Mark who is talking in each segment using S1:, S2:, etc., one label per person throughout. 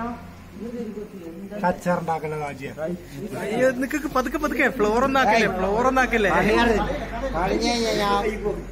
S1: കച്ചറുണ്ടാക്കല കാജിയ
S2: അയ്യോ നിക്ക് പതുക്കെ പതുക്കെ ഫ്ലോർ ഒന്നാക്കല്ലേ ഫ്ലോർ ഒന്നാക്കല്ലേ
S3: കളിഞ്ഞു കഴിഞ്ഞാ ഞാൻ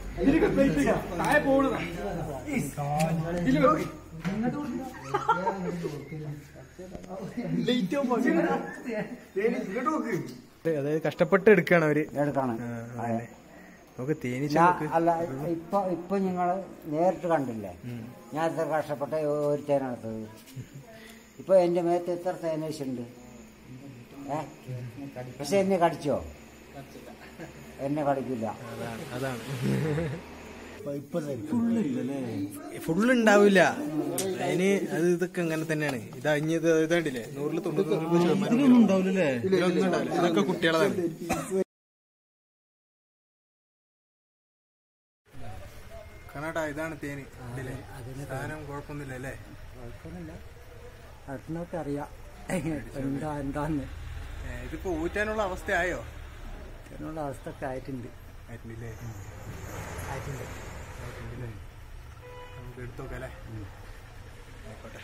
S2: അതായത് കഷ്ടപ്പെട്ട് എടുക്കാണ് അവര്
S3: എടുക്കണം
S2: ആ, അതന്നെ. നമുക്ക് തേനീച്ച
S3: ഞാൻ-
S2: നോക്ക്
S3: അല്ല ഇപ്പൊ ഇപ്പൊ നിങ്ങൾ നേരിട്ട് കണ്ടില്ലേ ഞാൻ എത്ര കഷ്ടപ്പെട്ട ഒരു തേനെടുത്തത് ഇപ്പൊ എന്റെ മേത്ത് എത്ര തേനേശുണ്ട് ഏ പക്ഷെ എന്നെ കടിച്ചോ എന്നെ കടിക്കില്ല
S2: അതാണ് അതാണ് ഫുള്ള് ഉണ്ടാവില്ല അതിന് അത് ഇതൊക്കെ അങ്ങനെ തന്നെയാണ് ഇത് അഞ്ഞത് ഇതാണ്ടില്ലേ നൂറിൽ തൊണ്ണൂറ്റി ശതമാനം ഉണ്ടാവില്ലേ ഇതിലൊന്നും ഉണ്ടാവില്ല ഇതൊക്കെ കുട്ടികളതാണ് കണാട്ടാ ഇതാണ് തേന് ഇതില്ലേ സാധനം കുഴപ്പമൊന്നുമില്ല അല്ലേ
S3: അടുത്തൊക്കെ അറിയാം എന്താ എന്താന്ന്
S2: ഏ, ഇതിപ്പോ ഊറ്റാനുള്ള അവസ്ഥയായോ
S3: എന്നുള്ള അവസ്ഥ ഒക്കെ ആയിട്ടുണ്ട്
S2: ആയിട്ടുണ്ടല്ലേ ആയിട്ടുണ്ടല്ലേ നമുക്ക് എടുത്തോക്കാം അല്ലേ ആയിക്കോട്ടെ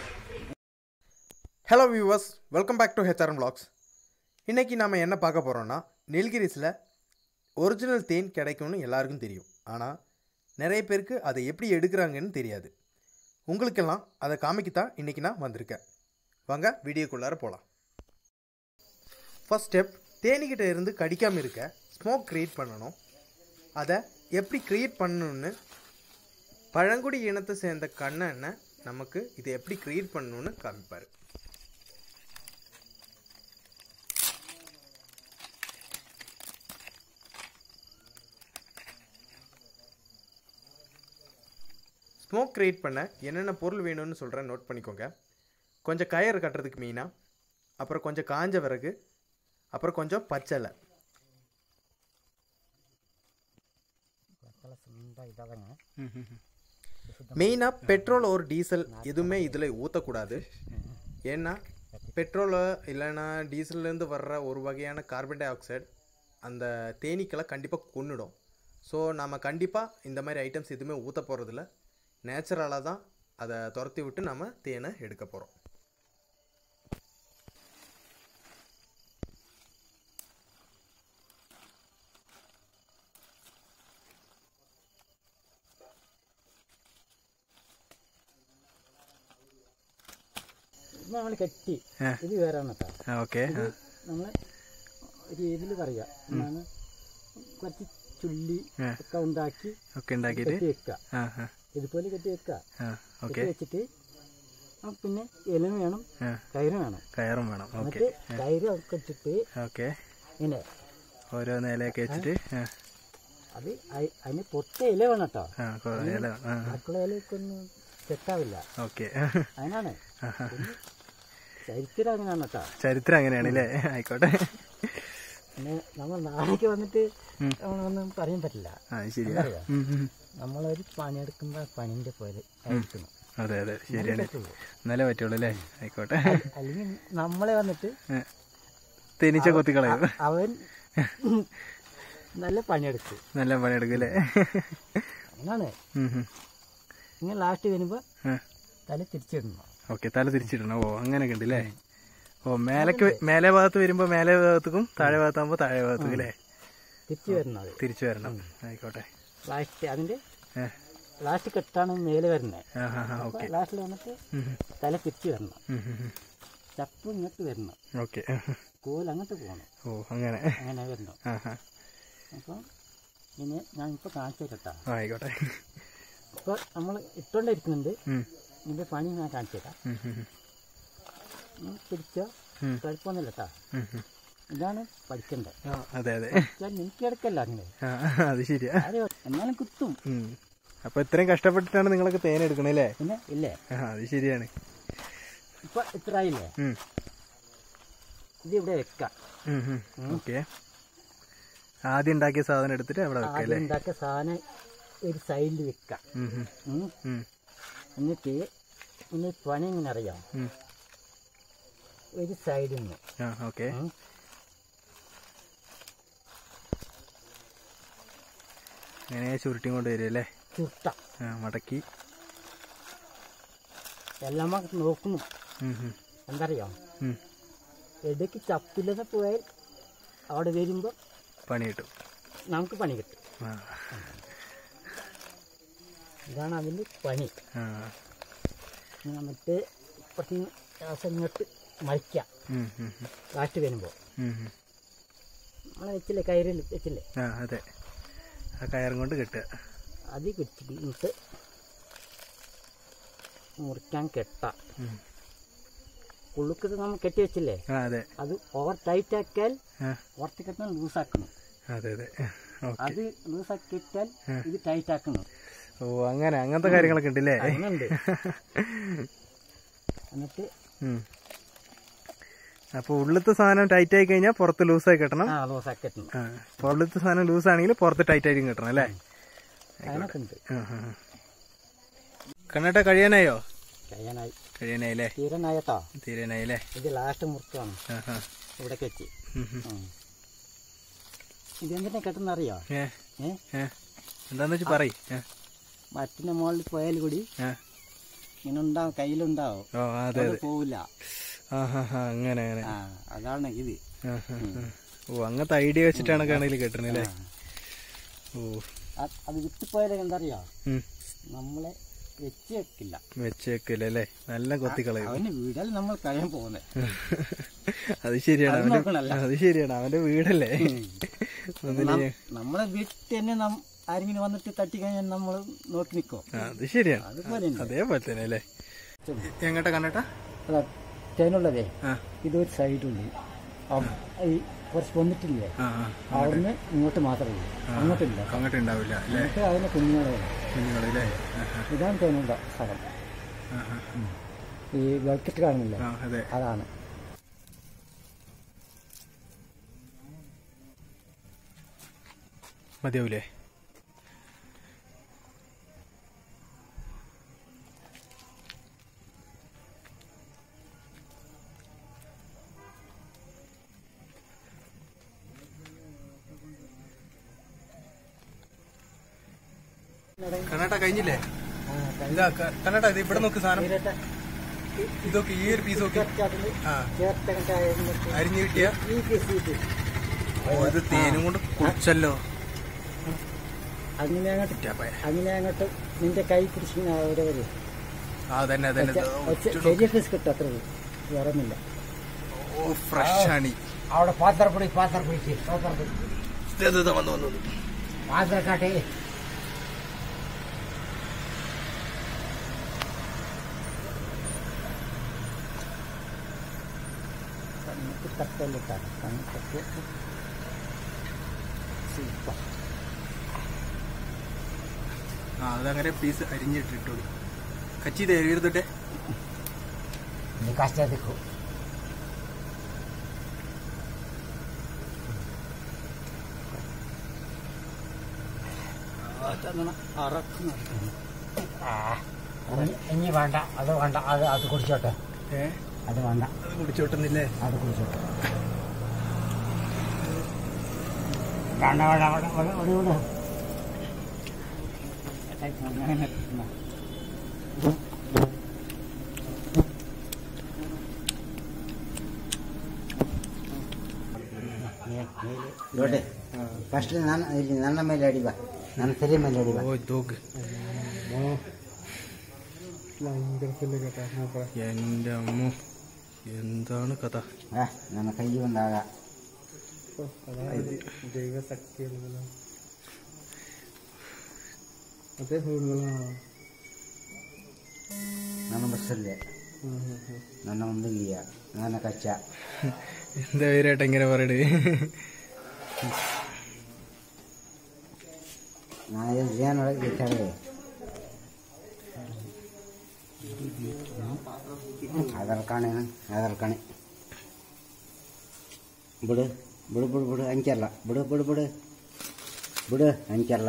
S2: hello viewers welcome back to HRM vlogs இன்னைக்கு நாம என்ன பார்க்க போகிறோம்னா நீல்கிரிஸில் ஒரிஜினல் தேன் கிடைக்கும்னு எல்லாருக்கும் தெரியும் ஆனால் நிறைய பேருக்கு அதை எப்படி எடுக்கிறாங்கன்னு தெரியாது உங்களுக்கெல்லாம் அதை காமிக்கத்தான் இன்றைக்கி நான் வந்திருக்கேன் வாங்க வீடியோக்குள்ளார போகலாம் ஃபர்ஸ்ட் ஸ்டெப் தேனிக்கிட்ட இருந்து கடிக்காமல் இருக்க ஸ்மோக் க்ரியேட் பண்ணணும் அதை எப்படி க்ரியேட் பண்ணணும்னு பழங்குடி இனத்தை சேர்ந்த கண்ணனை நமக்கு இதை எப்படி க்ரியேட் பண்ணணும்னு காமிப்பார் ஸ்மோக் க்ரியேட் பண்ண என்னென்ன பொருள் வேணும்னு சொல்கிறேன் நோட் பண்ணிக்கோங்க கொஞ்சம் கயறு கட்டுறதுக்கு மெயினாக அப்புறம் கொஞ்சம் காஞ்ச விறகு அப்புறம் கொஞ்சம் பச்சலை மெயினாக பெட்ரோல் ஒரு டீசல் எதுவுமே இதில் ஊற்றக்கூடாது ஏன்னா பெட்ரோலு இல்லைன்னா டீசல்லேருந்து வர்ற ஒரு வகையான கார்பன் டை ஆக்சைடு அந்த தேனீக்களை கண்டிப்பாக கொன்னுடும் ஸோ நம்ம கண்டிப்பாக இந்த மாதிரி ஐட்டம்ஸ் எதுவுமே ஊற்ற போகிறதில்ல நேச்சுரலாக தான் அதை துரத்தி விட்டு நம்ம தேனை எடுக்க போகிறோம்
S3: നമ്മൾ കെട്ടി
S2: ആ.
S3: ഇത് വേറെ കേട്ടോ
S2: ഓക്കെ
S3: നമ്മൾ ഒരു ഇതിൽ പറയാ എന്നാണ് കുറച്ച് ചുള്ളി
S2: ആ.
S3: ഒക്കെ ഉണ്ടാക്കി
S2: ഒക്കെ ഉണ്ടാക്കിയിട്ട്
S3: കെട്ടി വെക്കുക
S2: ആ ആ
S3: ഇതുപോലെ കെട്ടി വെക്കുക
S2: ആ
S3: കെട്ടി
S2: ഓക്കെ
S3: വെച്ചിട്ട് ആ, പിന്നെ ഇലം വേണം
S2: ആ
S3: കയറ് വേണം
S2: കയറും വേണം ഓക്കെ
S3: എന്നിട്ട് കയറ് ഒക്കെ ഇട്ടിട്ട്
S2: ഓക്കെ
S3: ഇങ്ങനെ
S2: ഓരോ നിലയൊക്കെ വെച്ചിട്ട് ആ
S3: അത് അയി- അതിന് പൊട്ട ഇല വേണം കേട്ടോ
S2: ആ കൊ- ഇല ആ
S3: മറ്റുള്ള ഇലയൊക്കെ ഒന്നും സെറ്റാവില്ല
S2: ഓക്കെ
S3: അതിനാണ് ചരിത്രം അങ്ങനെയാണ് കേട്ടോ
S2: ചരിത്രം അങ്ങനെയാണ് അല്ലേ ആയിക്കോട്ടെ
S3: പിന്നെ നമ്മൾ നാളേക്ക് വന്നിട്ട് നമ്മളൊന്നും പറയാൻ പറ്റില്ല
S2: ആ ശരിയാ
S3: അറിയാ?
S2: ഉം, ഉം.
S3: നമ്മളൊരു പണിയെടുക്കുമ്പോൾ പണിന്റെ പോലെ ആയിരിക്കണം
S2: അതെ അതെ ശരിയാണ്
S3: പറ്റുള്ളൂ.
S2: എന്നാലേ പറ്റുള്ളൂ അല്ലേ ആയിക്കോട്ടെ
S3: അല്ലെങ്കിൽ നമ്മളെ വന്നിട്ട്
S2: ആ. തേനീച്ച കൊത്തിക്കളയും
S3: അവൻ നല്ല പണിയെടുത്ത്
S2: നല്ല പണിയെടുക്കും അല്ലേ
S3: അങ്ങനെയാണ്
S2: ഉം, ഉം.
S3: ഇങ്ങനെ ലാസ്റ്റ് വരുമ്പോ
S2: ആ.
S3: തല തിരിച്ചിടണം
S2: ഓക്കെ തല തിരിച്ചിടണം ഓ അങ്ങനെയൊക്കെ ഉണ്ട് അല്ലേ ഓ മേലേക്ക് വ- മേലെ ഭാഗത്ത് വരുമ്പോ മേലെ ഭാഗത്തേക്കും താഴെ ഭാഗത്താകുമ്പോ താഴെ ഭാഗത്തേക്കും അല്ലേ
S3: തിരിച്ചു വരണം അത്
S2: തിരിച്ചു വരണം ആയിക്കോട്ടെ
S3: ലാസ്റ്റ് അതിന്റെ
S2: ആ
S3: ലാസ്റ്റ് കെട്ടാണ് മേലെ വരുന്നത്
S2: ആ ആ ആ ഓക്കെ
S3: ലാസ്റ്റിൽ വന്നിട്ട് തല തിരിച്ചു വരണം ചപ്പ് ഇങ്ങോട്ട് വരണം
S2: ഓക്കെ
S3: കോൽ അങ്ങോട്ട് പോകണം
S2: ഓ അങ്ങനെ
S3: അങ്ങനെ വരണം
S2: ആ ആ
S3: അപ്പം പിന്നെ ഞാൻ ഇപ്പൊ കാണിച്ചു കേട്ടാ
S2: ആ, ആയിക്കോട്ടെ
S3: ഇപ്പൊ നമ്മൾ ഇട്ടോണ്ടിരിക്കുന്നുണ്ട്
S2: ഉം,
S3: ഇതിന്റെ പണി ഞാൻ കാണിച്ചു തരാം
S2: ഉം, ഉം, ഉം.
S3: ഉം, പിടിച്ചോ
S2: ഉം.
S3: കുഴപ്പമൊന്നുമില്ല കേട്ടാ
S2: ഉം, ഉം.
S3: ഇതാണ് പഠിക്കേണ്ടത്
S2: ആ, അതെ അതെ
S3: ഞാൻ എനിക്ക് കിടക്കല്ല അങ്ങനെ
S2: ആ അത് ശരിയാ
S3: അത് എന്നാലും കുത്തും
S2: ഉം. അപ്പൊ ഇത്രയും കഷ്ടപ്പെട്ടിട്ടാണ് നിങ്ങളൊക്കെ തേൻ എടുക്കണേ അല്ലേ
S3: പിന്നെ ഇല്ലേ
S2: ആ അത് ശരിയാണ്
S3: ഇപ്പൊ ഇത്ര ആയില്ലേ
S2: ഉം,
S3: ഇത് ഇവിടെ വെക്കാം
S2: ഉം, ഉം. ഓക്കെ ആദ്യം ഉണ്ടാക്കിയ സാധനം എടുത്തിട്ട് അവിടെ വെക്കാം
S3: ആദ്യം
S2: അല്ലേ
S3: ഉണ്ടാക്കിയ സാധനം ഒരു സൈഡിൽ വെക്കാം
S2: ഉം, ഉം,
S3: ഉം.
S2: ഉം,
S3: എന്നിട്ട് ഇനി പണി എങ്ങനെ അറിയാം
S2: ഉം.
S3: ഒരു സൈഡിൽ നിന്ന്
S2: ആ ഓക്കെ
S3: ഉം.
S2: അങ്ങനെ ചുരുട്ടി കൊണ്ട് വരും അല്ലേ
S3: ചുട്ട
S2: ആ മടക്കി
S3: എല്ലാം നോക്കുന്നു
S2: ഉം, ഉം,
S4: എന്തറിയോ
S2: ഉം.
S4: ഇടയ്ക്ക് ചപ്പില്ലാതെ പോയാൽ അവിടെ വരുമ്പോൾ
S2: പണി കിട്ടും
S4: നമുക്ക് പണി കിട്ടും
S2: ആ,
S4: ഇതാണ് അതിൻ്റെ പണി
S2: ആ.
S4: എന്നിട്ട് കുറച്ച് ദിവസം ഇങ്ങോട്ട് മറിക്കാം
S2: ഉം, ഉം, ഉം,
S4: ലാസ്റ്റ് വരുമ്പോൾ
S2: ഉം, ഉം.
S4: നമ്മൾ വെച്ചില്ലേ കയറിൽ വെച്ചില്ലേ
S2: ആ അതെ ആ കയറും കൊണ്ട് കെട്ടുക
S4: അത് പിടിച്ചിട്ട് മുറിക്കാൻ കെട്ടാം
S2: ഉം.
S4: ഉള്ളുക്കത് നമ്മൾ കെട്ടി വെച്ചില്ലേ
S2: ആ അതെ
S4: അത് ഓവർ ടൈറ്റ് ആക്കിയാൽ
S2: ആ
S4: പുറത്ത് കെട്ടാൻ ലൂസാക്കണം
S2: അതെ അതെ ഓക്കെ
S4: അത് ലൂസാക്കി ഇട്ടാൽ ഇത് ടൈറ്റ് ആക്കണം
S2: ഓ അങ്ങനെ അങ്ങനത്തെ കാര്യങ്ങളൊക്കെ ഉണ്ടല്ലേ
S4: അങ്ങനുണ്ട് എന്നിട്ട്
S2: ഉം. അപ്പൊ ഉള്ളിലത്തെ സാധനം ടൈറ്റ് ആയി കഴിഞ്ഞാൽ പുറത്ത് ലൂസായി കെട്ടണം
S4: ആ ലൂസാക്കി കെട്ടണം
S2: ആ ഉള്ളിലത്തെ സാധനം ലൂസ് ആണെങ്കിൽ പുറത്ത് ടൈറ്റ് ആയിരിക്കും കെട്ടണം അല്ലേ
S4: അതിനൊക്കെ ഉണ്ട്
S2: കണ്ണട്ട കഴിയാനായോ
S4: കഴിയാനായി
S2: കഴിയാനായില്ലേ
S4: തീരനായിട്ടോ
S2: തീരാനായില്ലേ
S4: ഇത് ലാസ്റ്റ് മുറിക്കാണ്
S2: ആ ആ
S4: ഇവിടെ വെച്ച്
S2: ഉം, ഉം.
S4: ഉം. ഇത് എന്തിനാ കെട്ടുന്നറിയോ
S2: ഏ
S4: ഏ
S2: ഏ എന്താന്ന് വെച്ച് പറയ് ഏ
S4: മറ്റിന്റെ മുകളിൽ പോയാൽ കൂടി
S2: ഏ.
S4: ഇങ്ങനെ ഉണ്ടാവും കയ്യിലുണ്ടാവും
S2: ഓ അതെ
S4: അത്
S2: അതെ
S4: പോവില്ല
S2: ആ ഹാ ഹാ അങ്ങനെ അങ്ങനെ
S4: ആ അതാണ് ഇത്
S2: ആ, ആ, ആ. ഓ അങ്ങനത്തെ ഐഡിയ വെച്ചിട്ടാണ് കണയിൽ കെട്ടണല്ലേ ഓ
S4: അത് അത് വിട്ടുപോയാലും എന്തറിയോ
S2: ഉം.
S4: നമ്മളെ വെച്ച് വെക്കില്ല
S2: വെച്ചേക്കില്ലല്ലേ നല്ല കൊത്തിക്കളയും
S4: അവന് വീടാൽ നമ്മൾ കഴിയാൻ പോകുന്നത്
S2: അത് ശരിയാണ്
S4: അത്
S2: അവന്റെ
S4: നോക്കണല്ലോ.
S2: അത് ശരിയാണ് അവന്റെ വീടല്ലേ ഒന്നിന് ഞാൻ-
S4: നമ്മളെ വീട്ടിൽ തന്നെ നം ആരെങ്കിലും വന്നിട്ട് തട്ടി കഴിഞ്ഞാൽ നമ്മൾ നോക്കി നിൽക്കും
S2: ആ, അത് ശരിയാണ്
S4: അതുപോലെ ഉണ്ട്
S2: അതേപോലെ തന്നെ അല്ലേ എങ്ങോട്ടാ കണ്ണട്ടാ
S4: അതാ തേനുള്ളതേ
S2: ആ
S4: ഇതൊരു സൈഡുണ്ട് ഈ കുറച്ച് വന്നിട്ടില്ലേ
S2: ആ ആ
S4: അവിടുന്ന് ഇങ്ങോട്ട് മാത്രമേ ഉള്ളൂ അങ്ങോട്ടില്ല
S2: അങ്ങോട്ട് ഉണ്ടാവില്ല അല്ലേ
S4: എന്നിട്ട് അതിന് കുഞ്ഞുങ്ങളെ
S2: കുഞ്ഞുങ്ങളല്ലേ ആ, ആ,
S4: ഇതാണ് തേനുള്ള സ്ഥലം
S2: ആ, ആ.
S4: ഈ ബക്കറ്റ് കാണുന്നില്ല
S2: ആ അതെ
S4: അതാണ്
S2: മതിയാവൂലേ കണ്ണാട്ട കഴിഞ്ഞില്ലേ ഇതാ ക- കണ്ണാട്ട ഇത് ഇവിടെ നോക്ക് സാധനം ഇതൊക്കെ ഈ ഒരു പീസ് നോക്കി ആ അരിഞ്ഞു കിട്ടിയ
S4: ഈ പീസ് ഇത്
S2: ഓ ഇത് തേനും കൊണ്ട് കുടിച്ചല്ലോ
S4: അങ്ങനെ അങ്ങോട്ട്
S2: ടാപ്പായ.
S4: അങ്ങനെ അങ്ങോട്ട് നിന്റെ കൈ പിടിച്ചിങ്ങനെ അവിടെ വരും
S2: ആ തന്നെ തന്നെ
S4: ചെറിയ പീസ് കിട്ടും അത്ര വേറെ ഒന്നുമില്ല
S2: ഓ ഫ്രഷ് ആണ് ഈ.
S3: അവിടെ പാത്രപ്പൊടി പാത്രപ്പൊടി പാത്രപ്പൊടി
S2: ഇത് ഇത് ഇത് വന്നു വന്നു വന്നു.
S3: പാത്രക്കാട്ടെ
S4: നമുക്ക് തട്ടല്ലിട്ടാണ് തണുപ്പൊക്കെ സൂപ്പർ
S2: ആ അതങ്ങനെ പീസ് അരിഞ്ഞിട്ടിട്ടു കച്ചി തരുന്നിട്ടെ
S3: നീ കഷ്ടത്തിക്കോ
S4: അറക്കുന്നു
S3: ഇനി വേണ്ട അത് വേണ്ട അത് അത് കുടിച്ചോട്ടെ
S2: ഏ
S3: അത് വേണ്ട
S2: അത് കുടിച്ചോട്ടുന്നില്ലേ
S3: അത് കുടിച്ചോട്ടെ വേണ്ട വേണ്ട വേണ്ട വേണ്ട വേണ്ട വേണ്ട
S4: അങ്ങനെ ഇരിക്കുന്നു.
S3: ನೋಡಿ ಫಸ್ಟ್ ನಾನು ಇಲ್ಲಿ ನನ್ನ ಮೇಲೆ ಅಡಿವ ನನ್ನ ತಲೆ ಮೇಲೆ ಅಡಿವ
S2: ഓ ദോഗ് എന്റെ അമ്മ എന്താണ് കഥ
S3: ಆ, ನನ್ನ ಕೈ ಒಂದಾಗ ನನ್ನ ಬಸ್ಸಲ್ಲೇ ನನ್ನ ಒಂದು ಇಲ್ಲಿಯ ನನ್ನ ಕಚ್ಚ
S2: എന്താ പേരായിട്ട് എങ്ങനെ പറയണേ
S3: ನಾನು ಏನೊಳಗೆ ಕೆಳಗೆ ಅದರ ಕಾಣೆ ಅದರ ಕಾಣೆ ಬಿಡು ಬಿಡು ಬಿಡು ಬಿಡು ಅಂಚಲ್ಲ ಬಿಡು ಬಿಡು ಬಿಡು ಬಿಡು ಅಂಚಲ್ಲ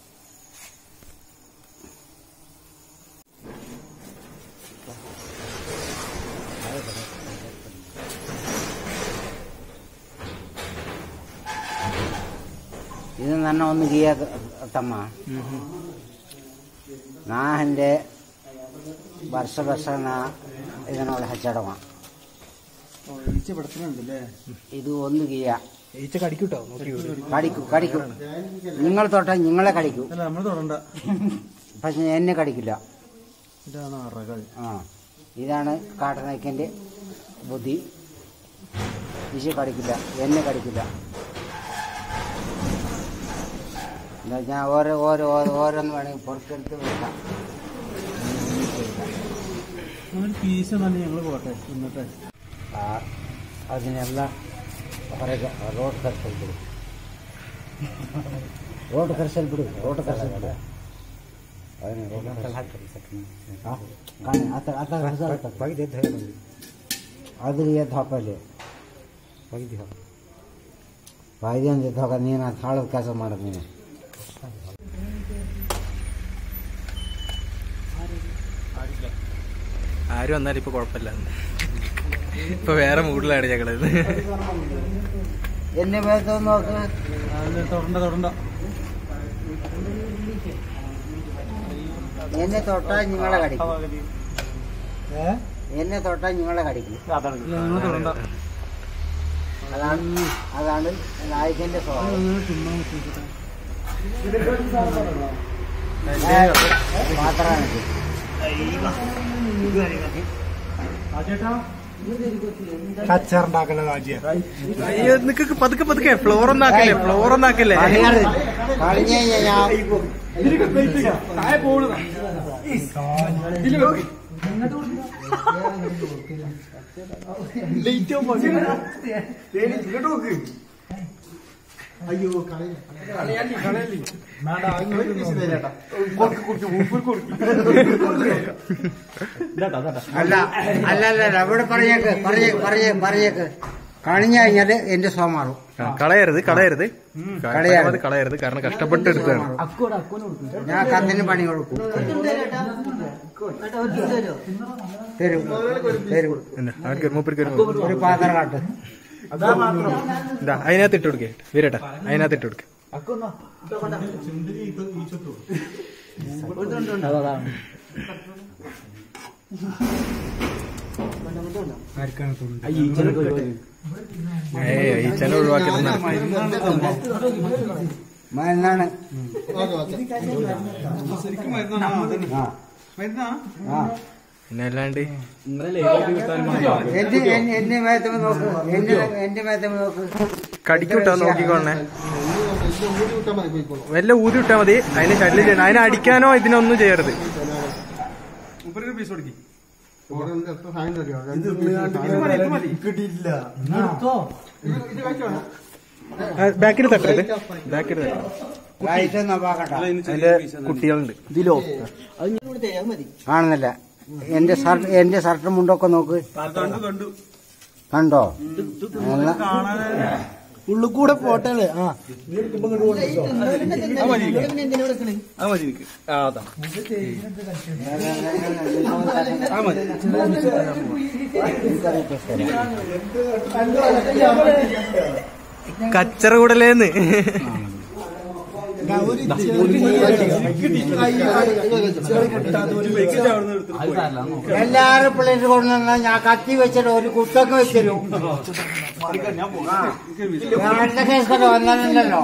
S3: ಇದು ನನ್ನ ಒಂದು ಗೀಯ ತಮ್ಮ ನಾ ಹಿಂದೆ ವರ್ಷ ವರ್ಷ ನಾ ഇതിനുള്ള കച്ചവടമാണ്
S4: ഈച്ച പെടുത്തുന്നുണ്ടല്ലേ
S3: ഇത് ഒന്ന് കീയ
S1: ഈച്ച കടിക്കൂട്ടോ നോക്കി
S3: കടിക്കും കടിക്കും നിങ്ങൾ തൊട്ടാൽ നിങ്ങളെ കടിക്കും
S4: അല്ല നമ്മൾ തൊടണ്ട
S3: പക്ഷെ എന്നെ കടിക്കില്ല
S4: ഇതാണ് അറകൾ
S3: ആ ഇതാണ് കാട്ടനയ്ക്കൻ്റെ ബുദ്ധി ഈശ കടിക്കില്ല എന്നെ കടിക്കില്ല എന്താ ഞാൻ ഓരോ ഓരോ ഓരോ ഓരോന്ന് വേണമെങ്കിൽ പുറത്തെടുത്ത് വെക്കാം
S4: ഒരു പീസ് തന്നെ ഞങ്ങൾ പോട്ടെ ഇന്നത്തെ
S3: ആ, അതിനെല്ലാം പറയുക റോഡ് കരസൽ ಬಿಡು ರೋಡ್ ಕರ್ಸಲ್ ಬಿಡು ರೋಡ್ ಕರ್ಸಲ್ ಬಿಡು ಅದನ್ನ ರೋಡ್ ಕರ್ಸಲ್ ಹಾಕಿ ಕಾಣಿ ಆತ ಆತ ಕರ್ಸಲ್ ಬಗ್ದು ಎದ್ದು ಹೇಳಿ ಅದ್ರ ಎದ್ದು ಹಾಕಲ್ಲಿ ಬಗ್ದು ಹಾಕ ಬಾಯ್ದೆ ಅಂತ ಎದ್ದು ಹಾಕ ನೀನು ಅದು ಹಾಳದ ಕೆಲಸ ಮಾಡೋದು ನೀನು
S2: ആര് വന്നാലും ഇപ്പൊ കുഴപ്പമില്ല ഇപ്പൊ വേറെ മൂഡിലാണ് ഞങ്ങളത്
S3: എന്നെ വേഗം നോക്ക്
S4: തൊടണ്ട തൊടണ്ട
S3: എന്നെ തൊട്ടാൽ നിങ്ങളെ കടിക്കും എന്നെ തൊട്ടാൽ നിങ്ങളെ കടിക്കും
S4: ഞങ്ങൾ തൊടണ്ട
S3: അതാണ് അതാണ് നായകന്റെ സ്വഭാവം മാത്രമാണ്
S1: കച്ചറുണ്ടാക്കുന്ന രാജ്യം
S2: അയ്യോ നിക്ക് പതുക്കെ പതുക്കെ ഫ്ലോർ ഒന്നാക്കല്ലേ ഫ്ലോർ ഒന്നാക്കല്ലേ
S3: കളിഞ്ഞു കഴിഞ്ഞാൽ ഞാൻ അല്ല അല്ല അല്ല അല്ല ഇവിടെ പറഞ്ഞേക്ക് പറഞ്ഞേ പറഞ്ഞേ പറഞ്ഞേക്ക് കഴിഞ്ഞു കഴിഞ്ഞാല് എന്റെ സ്വ മാറും
S2: ആ, കളയരുത് കളയരുത്
S3: കളയരുത്.
S2: അത് കളയരുത് കാരണം കഷ്ടപ്പെട്ട് എടുത്തതാണ്
S3: ഞാൻ കത്തിന് പണി കൊടുക്കും തരും തരും
S2: പിന്നെ അവർക്ക് മൂപ്പർക്ക് ഒരു
S3: ഒരു പാത്രം കാട്ട്
S2: ഇതാ അതിനകത്ത് ഇട്ട് കൊടുക്കേ വീരട്ടാ അതിനകത്ത് ഇട്ട് കൊടുക്ക ഏയ് ഈ ചെല ഒഴിവാക്കിയത്
S3: മരുന്നാണ് ആ ആ
S2: പിന്നെ അല്ലാണ്ട്
S3: എന്റെ എന്നെ- എന്റെ മേത്തമ്മ നോക്ക് എന്റെ എന്റെ മേത്തമ്മ നോക്ക്
S2: കടിക്കൂട്ടോ നോക്കിക്കോണേ വല്ല ഊതി വിട്ടാ മതി അതിന് ശല്യം ചെയ്യണം അതിനെ അടിക്കാനോ ഇതിനൊന്നും ചെയ്യരുത് ബാക്കിൽ തട്ടരുത് ബാക്കിൽ തട്ടരുത്
S3: ലൈറ്റ് നോക്കട്ടെ
S2: അതിന്റെ കുട്ടികളുണ്ട് ഇതിലോ
S3: കാണുന്നില്ല എന്റെ ഷർട്ട് എന്റെ ഷർട്ട് മുണ്ടൊക്കെ നോക്ക് കണ്ടോ എന്നാ
S1: ഉള്ളിൽ കൂടെ പോട്ടെ ആ
S2: കച്ചറ കൂടലേന്ന്
S3: എല്ലാരും പിള്ളേര് കൊണ്ടുവന്ന ഞാൻ കത്തി വെച്ചിട്ട് ഒരു കുത്തൊക്കെ വെച്ചരും ഞാനത്തെ കേസൊക്കെ വന്നിട്ടുണ്ടല്ലോ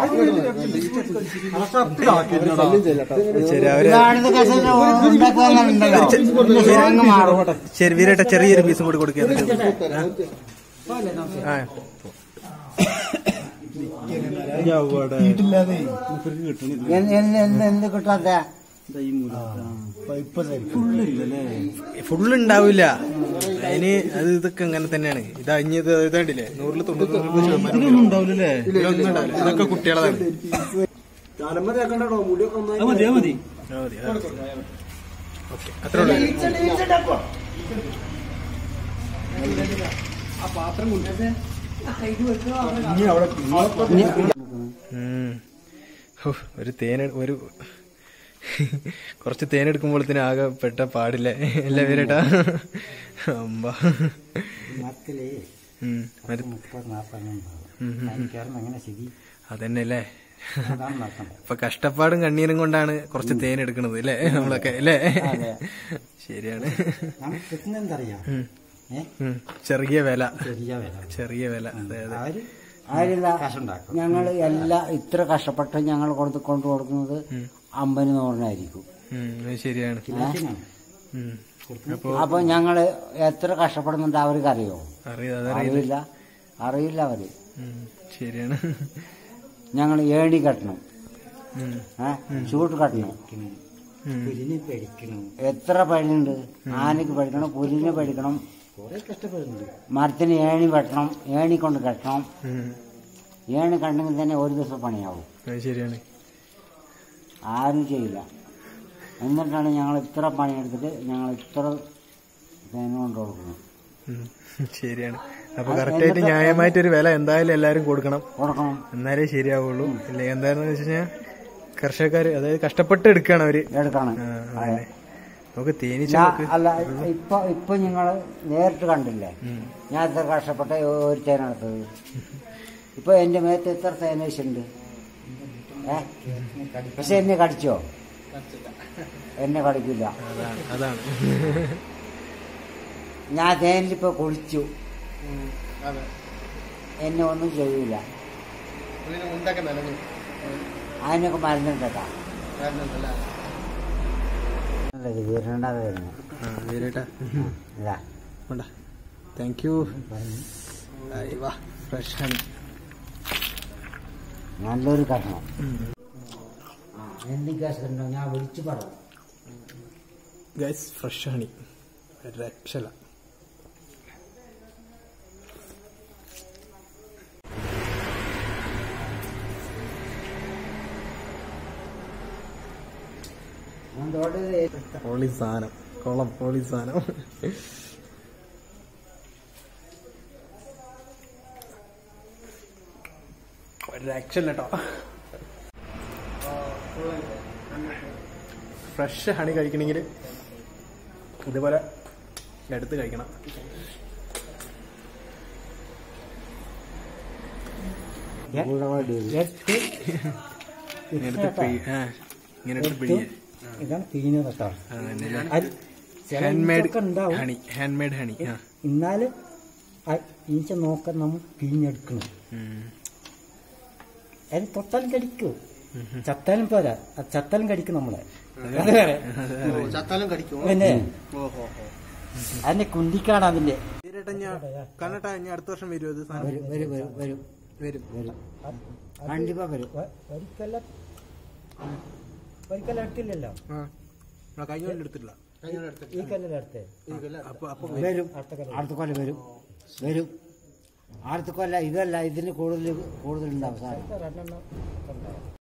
S2: ശരി അവര്
S3: ഞാനത്തെ കേസൊക്കെ ഉണ്ടാക്കി വന്നിട്ടുണ്ടല്ലോ എന്റെ സ്വാങ് മാറും
S2: ശരി വീരേട്ട ചെറിയൊരു പീസും കൂടി കൊടുക്കുക ആ
S1: വീട്ടില്ലാതെ
S3: എന്ത് എന്ത് എന്ത് എന്ത് കിട്ടാത്ത
S2: ഫുള്ള് ഉണ്ടാവില്ല അതിന് അത് ഇതൊക്കെ അങ്ങനെ തന്നെയാണ് ഇത് അഞ്ഞത് ഇതാണ്ടില്ലേ നൂറിൽ തൊണ്ണൂറ് ശതമാനം
S4: ഉണ്ടാവില്ലല്ലേ
S2: ഇതിലൊന്നും ഉണ്ടാവില്ല ഇതൊക്കെ കുട്ടികളതാണ്
S4: അത് മതി അത് മതി
S2: ആ, മതി, അതാണ്. ഓക്കേ, അത്രേ ഉള്ളൂ ഉം. ഹോ, ഒരു തേൻ ഒരു കുറച്ച് തേൻ എടുക്കുമ്പോഴത്തേന് ആകെ പെട്ട പാടില്ല അല്ലേ വീരേട്ടാ അമ്പ ഉം, മരു-
S3: മുപ്പത് നാൽപ്പത്
S2: ഉം, ഉം, ഉം.
S3: എങ്ങനെ ശരി
S2: അതന്നെ അല്ലേ
S3: അതാണ് നടക്കുന്നത്
S2: അപ്പൊ കഷ്ടപ്പാടും കണ്ണീരും കൊണ്ടാണ് കുറച്ച് തേൻ എടുക്കുന്നത് അല്ലേ നമ്മളൊക്കെ അല്ലേ ശരിയാണ്
S5: നമുക്ക് കിട്ടുന്ന എന്തറിയാം
S2: ഉം.
S5: ഏ
S2: ഉം. ചെറിയ വില
S5: ചെറിയ വില
S2: ചെറിയ വില അതെ അതെ
S5: അവര്
S3: ആരില്ല
S5: കാശുണ്ടാക്കും
S3: ഞങ്ങൾ എല്ലാം ഇത്ര കഷ്ടപ്പെട്ട് ഞങ്ങൾ കൊണ്ട് കൊണ്ടു കൊടുക്കുന്നത് അമ്പന് നൂറിനായിരിക്കും
S2: ഉം, അത് ശരിയാണ്
S5: കിലോത്തിനാണ്.
S2: ഉം. അപ്പൊ
S3: അപ്പൊ ഞങ്ങൾ എത്ര കഷ്ടപ്പെടുന്നുണ്ട് അവർക്ക് അറിയോ
S2: അറിയാം അതറിയില്ല
S3: അറിയില്ല അറിയില്ല അവര്
S2: ഉം, ശരിയാണ്
S3: ഞങ്ങൾ ഏണി കെട്ടണം
S2: ഉം.
S3: ഏ ചൂട്ട് കെട്ടണം
S2: ഉം.
S5: പുലിനെ പേടിക്കണം
S3: എത്ര പണിയുണ്ട് ആനയ്ക്ക് പഠിക്കണം പുലിനെ പഠിക്കണം
S5: കുറെ കഷ്ടപ്പെടുന്നുണ്ട്
S3: മരത്തിന് ഏണി വെട്ടണം ഏണി കൊണ്ട് കെട്ടണം
S2: ഉം.
S3: ഏണി കണ്ടെങ്കിൽ തന്നെ ഒരു ദിവസം പണിയാവും
S2: അത് ശരിയാണ്
S3: ആരും ചെയ്യില്ല എന്നിട്ടാണ് ഞങ്ങൾ ഇത്ര പണിയെടുത്തിട്ട് ഞങ്ങൾ ഇത്ര തേങ്ങ കൊണ്ട് കൊടുക്കുന്നത്
S2: ഉം. ശരിയാണ് അപ്പൊ കറക്റ്റ് ആയിട്ട് ന്യായമായിട്ടൊരു വില എന്തായാലും എല്ലാരും കൊടുക്കണം
S3: കൊടുക്കണം
S2: എന്നാലേ ശരിയാവുള്ളൂ ഇല്ലേ എന്താണെന്ന് വെച്ച് കഴിഞ്ഞാൽ കർഷകര് അതായത് കഷ്ടപ്പെട്ട് എടുക്കുകയാണ് അവര്
S3: എടുക്കണം
S2: ആ, അതന്നെ. നമുക്ക് തേനീച്ച
S3: ഞാൻ
S2: നമുക്ക്
S3: അല്ല ഇപ്പൊ ഇപ്പൊ നിങ്ങൾ നേരിട്ട് കണ്ടില്ലേ ഞാൻ ഇത്ര കഷ്ടപ്പെട്ട ഒരു തേനെടുത്തത് ഇപ്പൊ എന്റെ മേത്ത് എത്ര തേനേശുണ്ട് ഏ പക്ഷെ എന്നെ കടിച്ചോ എന്നെ കടിക്കില്ല
S2: അതാണ് അതാണ്
S3: ഞാൻ തേനിലിപ്പോ കുളിച്ചു എന്നെ ഒന്നും ചെയ്യൂല അതിനൊക്കെ മരുന്നുണ്ടട്ടാ ഇത് വീരണ്ടാതെ വരുന്നു
S2: ആ, വീരേട്ടാ
S3: ഇതാ
S2: വേണ്ട താങ്ക് യു വാ ഫ്രഷ് ആണ്
S3: നല്ലൊരു കഷ്ണം എന്ത് കേസുണ്ടോ ഞാൻ വിളിച്ചു പറഞ്ഞു
S2: ഗൈസ് ഫ്രഷ് ഹണി രക്ഷല
S3: ഞാൻ തോട്ടത്
S2: പൊളി സാധനം കൊളം പൊളി സാധനം രക്ഷല്ല കേട്ടോ ഫ്രഷ് ഹണി കഴിക്കണമെങ്കിൽ ഇതുപോലെ എടുത്ത് കഴിക്കണം ഇങ്ങനെ എടുത്ത് പിഴി- ആ, ഇങ്ങനെ എടുത്ത് പിഴിയ
S5: ഇതാണ് പിഴിഞ്ഞത് കേട്ടോ
S2: ഹാൻഡ് മെയ്ഡ്
S5: ഒക്കെ ഉണ്ടാവും
S2: ഹണി ഹാൻഡ് മെയ്ഡ് ഹണി ആ
S5: എന്നാലും ഈച്ച നോക്കാൻ നമ്മൾ പിഴിഞ്ഞെടുക്കണം
S2: ഉം.
S5: അത് തൊട്ടാലും കടിക്കൂ ചത്താലും പോരാ അത് ചത്താലും കടിക്കും നമ്മളെ അത് വേറെ
S1: ചത്താലും കടിക്കും
S5: പിന്നെ അതിന്റെ കുന്തിക്കാണ് അതിന്റെ
S2: കണ്ണട്ടാ ഞാൻ അടുത്ത വർഷം വരുമോ ഇത് സാധനം
S3: വരും വരും വരും വരും
S2: വരും
S3: വരും കണ്ടിപ്പാ വരും
S5: ഒരിക്കലും ഒരിക്കലും എടുത്തില്ലല്ലോ
S2: ആ കഴിഞ്ഞ കൊല്ലം എടുത്തിട്ടില്ല
S5: ഈ കല്ലല്ലേ അടുത്തേ
S2: അപ്പൊ അപ്പൊ
S3: വരും അടുത്ത കൊല്ലം വരും വരും അടുത്ത കൊല്ലം ഇതല്ല ഇതിന് കൂടുതൽ കൂടുതൽ ഉണ്ടാവും സാർ
S5: രണ്ടെണ്ണം